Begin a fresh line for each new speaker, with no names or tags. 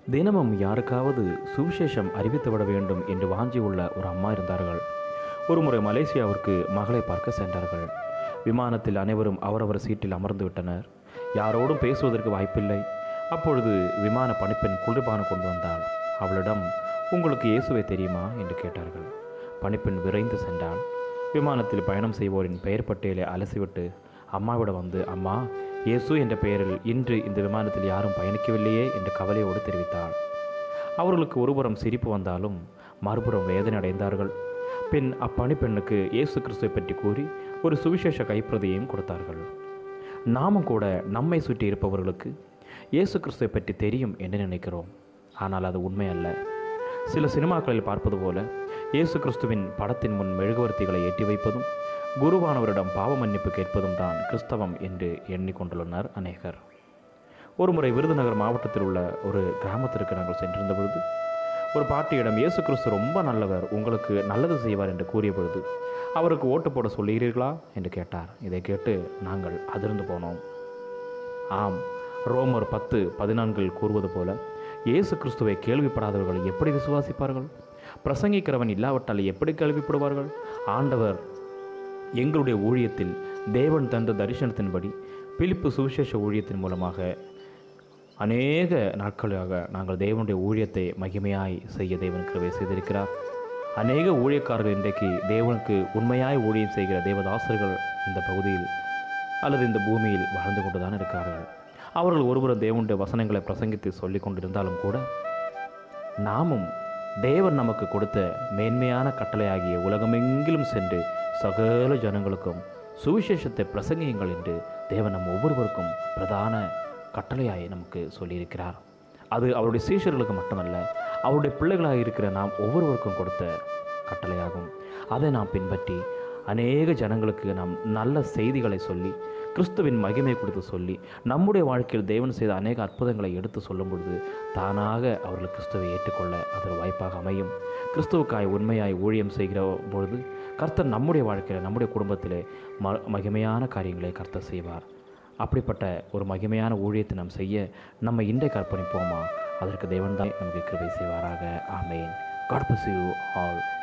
தினமும் யாருக்காவது சுவிசேஷம் அறிவித்துவிட வேண்டும் என்று வாஞ்சியுள்ள ஒரு அம்மா இருந்தார்கள் ஒருமுறை மலேசியாவிற்கு மகளை பார்க்க சென்றார்கள் விமானத்தில் அனைவரும் அவரவர் சீட்டில் அமர்ந்து விட்டனர் யாரோடும் பேசுவதற்கு வாய்ப்பில்லை அப்பொழுது விமான பணிப்பெண் குளிர்பானம் கொண்டு வந்தாள் அவளிடம் உங்களுக்கு இயேசுவை தெரியுமா என்று கேட்டார்கள் பணிப்பெண் விரைந்து சென்றாள் விமானத்தில் பயணம் செய்வோரின் பெயர் பட்டியலை அலசிவிட்டு அம்மாவிடம் வந்து அம்மா இயேசு என்ற பெயரில் இன்று இந்த விமானத்தில் யாரும் பயணிக்கவில்லையே என்று கவலையோடு தெரிவித்தாள் அவர்களுக்கு ஒருபுறம் சிரிப்பு வந்தாலும் மறுபுறம் வேதனை அடைந்தார்கள் பின் அப்பணிப்பெண்ணுக்கு இயேசு கிறிஸ்துவை பற்றி கூறி ஒரு சுவிசேஷ கைப்பிரதியையும் கொடுத்தார்கள் நாமும் கூட நம்மை சுற்றி இருப்பவர்களுக்கு இயேசு கிறிஸ்துவை பற்றி தெரியும் என்று நினைக்கிறோம் ஆனால் அது உண்மை அல்ல சில சினிமாக்களில் பார்ப்பது போல இயேசு கிறிஸ்துவின் படத்தின் முன் மெழுகுவர்த்திகளை ஏற்றி வைப்பதும் குருவானவரிடம் பாவ மன்னிப்பு கேட்பதும் தான் கிறிஸ்தவம் என்று எண்ணிக்கொண்டுள்ளனர் அநேகர் ஒருமுறை விருதுநகர் மாவட்டத்தில் உள்ள ஒரு கிராமத்திற்கு நாங்கள் சென்றிருந்த பொழுது ஒரு பாட்டியிடம் இயேசு கிறிஸ்து ரொம்ப நல்லவர் உங்களுக்கு நல்லது செய்வார் என்று கூறிய பொழுது அவருக்கு ஓட்டு போட சொல்லுகிறீர்களா என்று கேட்டார் இதை கேட்டு நாங்கள் அதிர்ந்து போனோம் ஆம் ரோமர் பத்து பதினான்கில் கூறுவது போல இயேசு கிறிஸ்துவை கேள்விப்படாதவர்கள் எப்படி விசுவாசிப்பார்கள் பிரசங்கிக்கிறவன் இல்லாவிட்டால் எப்படி கேள்விப்படுவார்கள் ஆண்டவர் எங்களுடைய ஊழியத்தில் தேவன் தந்த தரிசனத்தின்படி பிலிப்பு சுவிசேஷ ஊழியத்தின் மூலமாக அநேக நாட்களாக நாங்கள் தேவனுடைய ஊழியத்தை மகிமையாய் செய்ய தேவன் கிருபை செய்திருக்கிறார் அநேக ஊழியக்காரர்கள் இன்றைக்கு தேவனுக்கு உண்மையாய் ஊழியம் செய்கிற தேவதாசர்கள் இந்த பகுதியில் அல்லது இந்த பூமியில் வாழ்ந்து கொண்டு தான் இருக்கிறார்கள் அவர்கள் ஒருபுறம் தேவனுடைய வசனங்களை பிரசங்கித்து சொல்லிக் கொண்டிருந்தாலும் கூட நாமும் தேவன் நமக்கு கொடுத்த மேன்மையான கட்டளையாகிய உலகமெங்கிலும் சென்று சகல ஜனங்களுக்கும் சுவிசேஷத்தை பிரசங்கியுங்கள் என்று தேவன் நம் ஒவ்வொருவருக்கும் பிரதான கட்டளையாய் நமக்கு சொல்லியிருக்கிறார் அது அவருடைய சீஷர்களுக்கு மட்டுமல்ல அவருடைய பிள்ளைகளாக இருக்கிற நாம் ஒவ்வொருவருக்கும் கொடுத்த கட்டளையாகும் அதை நாம் பின்பற்றி அநேக ஜனங்களுக்கு நாம் நல்ல செய்திகளை சொல்லி கிறிஸ்துவின் மகிமை கொடுத்து சொல்லி நம்முடைய வாழ்க்கையில் தேவன் செய்த அநேக அற்புதங்களை எடுத்து சொல்லும் பொழுது தானாக அவர்கள் கிறிஸ்துவை ஏற்றுக்கொள்ள அது ஒரு வாய்ப்பாக அமையும் கிறிஸ்துவுக்காய் உண்மையாய் ஊழியம் செய்கிற பொழுது கர்த்தர் நம்முடைய வாழ்க்கையில் நம்முடைய குடும்பத்திலே ம மகிமையான காரியங்களை கர்த்தர் செய்வார் அப்படிப்பட்ட ஒரு மகிமையான ஊழியத்தை நாம் செய்ய நம்ம இன்றைக்கு அர்ப்பணிப்போமா அதற்கு தேவன் தான் நமக்கு கிருபை செய்வாராக amen God bless you all